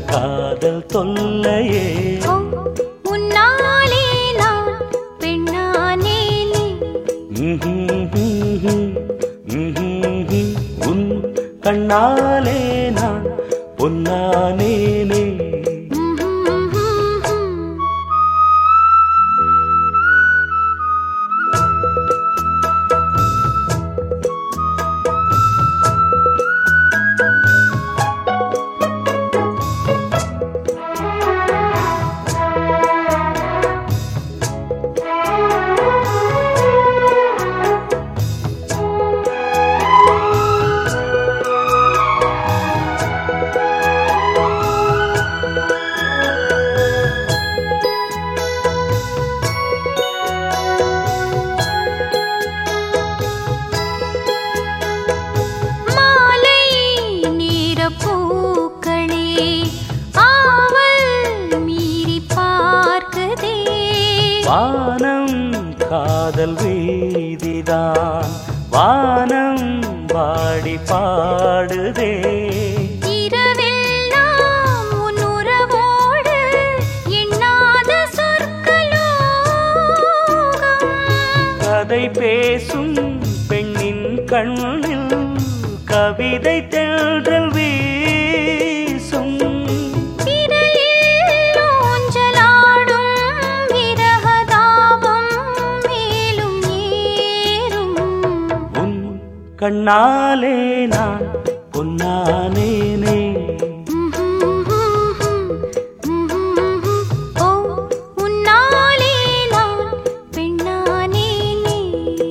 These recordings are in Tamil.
காதல் தொல்லையே ஓ, உன்னாலே நான் பெண்ணானேனே உன் கண்ணாலே நான் பொன்னானேனே மாலை நேரப் பூக்களே ஆவல் மீறி பார்க்குதே வானம் காதல் வீதிதான் வானம் பாடி பாடுதே இரவெல்லாம் உன் உறவோடு எண்ணாத சொற்களோகம் கதை பேசும் பெண்ணின் கண்ணில் கவிதை தென்றல் வீசும் திரையில் ஊஞ்சலாடும் விரகதாபம் மேலும் ஏறும் உன் கண்ணாலே நான் பொன்னானேனே ஓ உன்னாலே நான் பெண்ணானேனே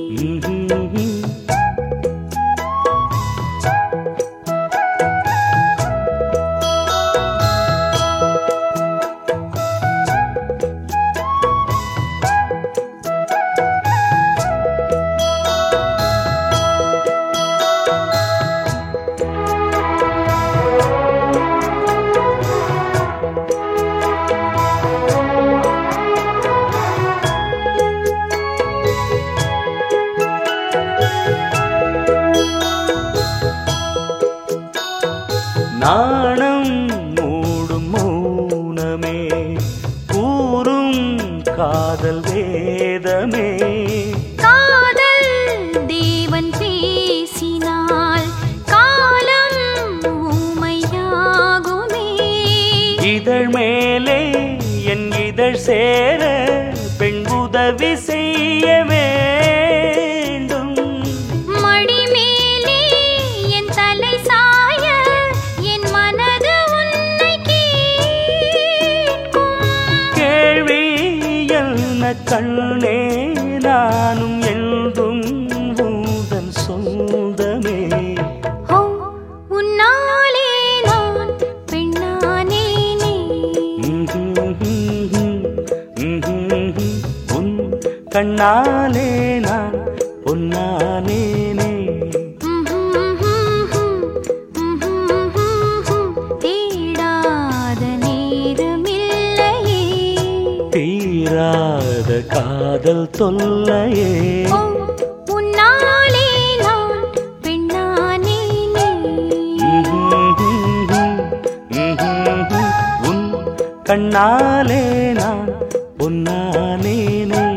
நாணம் மூடும் மௌனமே கூறும் காதல் வேதமே காதல் தேவன் பேசினால் காலம் ஊமையாகுமே இதழ் மேலே என் இதழ் சேர பெண் உதவி செய்ய வேண்டும் மடி மேலே என் தலை சாய என் மனது உன்னை கேட்கும் கேள்வி என்ன கண்ணே நானும் என்றும் உந்தன் சொந்தமே ஓ உன்னாலே நான் பெண்ணானேனே உன் கண்ணாலே நான் பொன்னானேனே தேடாத நேரமில்லையே தீராத காதல் தொல்லையே ஓ உன்னாலே நான் பெண்ணானேனே உன் கண்ணாலே நான் பொன்னானேனே